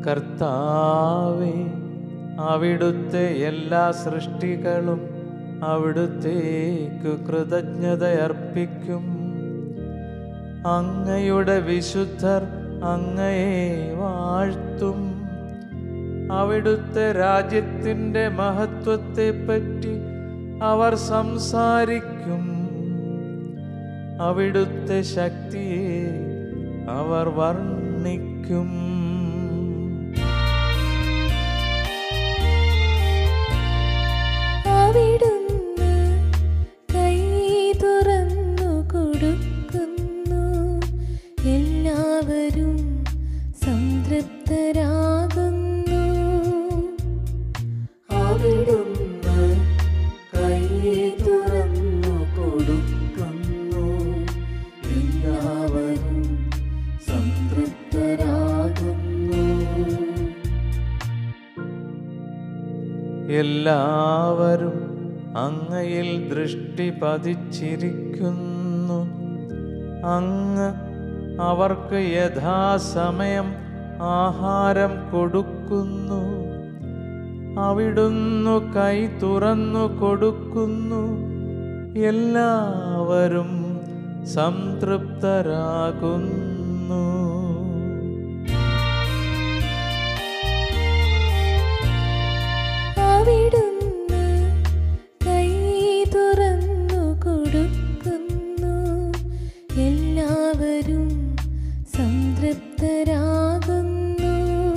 കർത്താവേ അവിടുത്തെ എല്ലാ സൃഷ്ടികളും അവിടുത്തേക്ക് കൃതജ്ഞതയർപ്പിക്കും അങ്ങയുടെ വിശുദ്ധർ അങ്ങയെ വാഴ്ത്തും അവിടുത്തെ രാജ്യത്തിൻ്റെ മഹത്വത്തെപ്പറ്റി അവർ സംസാരിക്കും അവിടുത്തെ ശക്തിയെ അവർ വർണ്ണിക്കും അവിടുന്ന് കൈ തുറന്നു കൊടുക്കുന്നു എല്ലാവരും സംതൃപ്തരാകുന്നു അവിടുന്ന് കൈ തുറന്നു കൊടുക്കുന്നു എല്ലാവരും സംതൃപ്തരാകുന്നു എല്ലാവരും അങ്ങയിൽ ദൃഷ്ടി പതിച്ചിരിക്കുന്നു അങ്ങ് അവർക്ക് യഥാസമയം ആഹാരം കൊടുക്കുന്നു അവിടുന്നു കൈ തുറന്നു കൊടുക്കുന്നു എല്ലാവരും സംതൃപ്തരാകുന്നു അവിടുന്ന് കൈ തുറന്നു കൊടുക്കുന്നു എല്ലാവരും സംതൃപ്തരാകുന്നു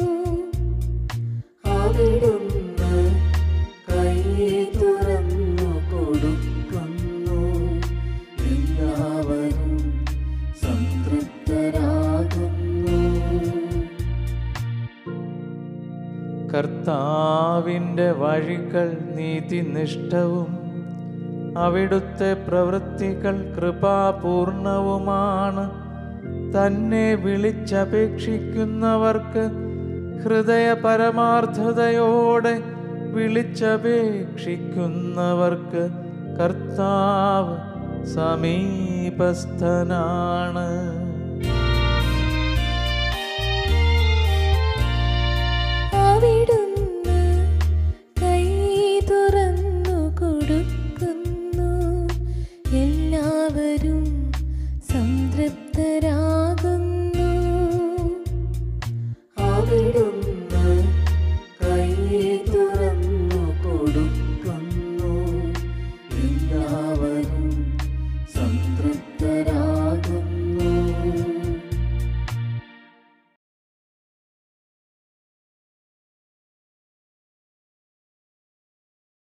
അവിടുന്ന് കൈ തുറന്നു കൊടുക്കുന്നു എല്ലാവരും സംതൃപ്തരാകുന്നു കർത്താവിൻ്റെ വഴികൾ നീതിനിഷ്ഠവും അവിടുത്തെ പ്രവൃത്തികൾ കൃപാപൂർണവുമാണ് തന്നെ വിളിച്ചപേക്ഷിക്കുന്നവർക്ക് ഹൃദയ പരമാർത്ഥതയോടെ വിളിച്ചപേക്ഷിക്കുന്നവർക്ക് കർത്താവ് സമീപസ്ഥനാണ് അവിടുന്ന്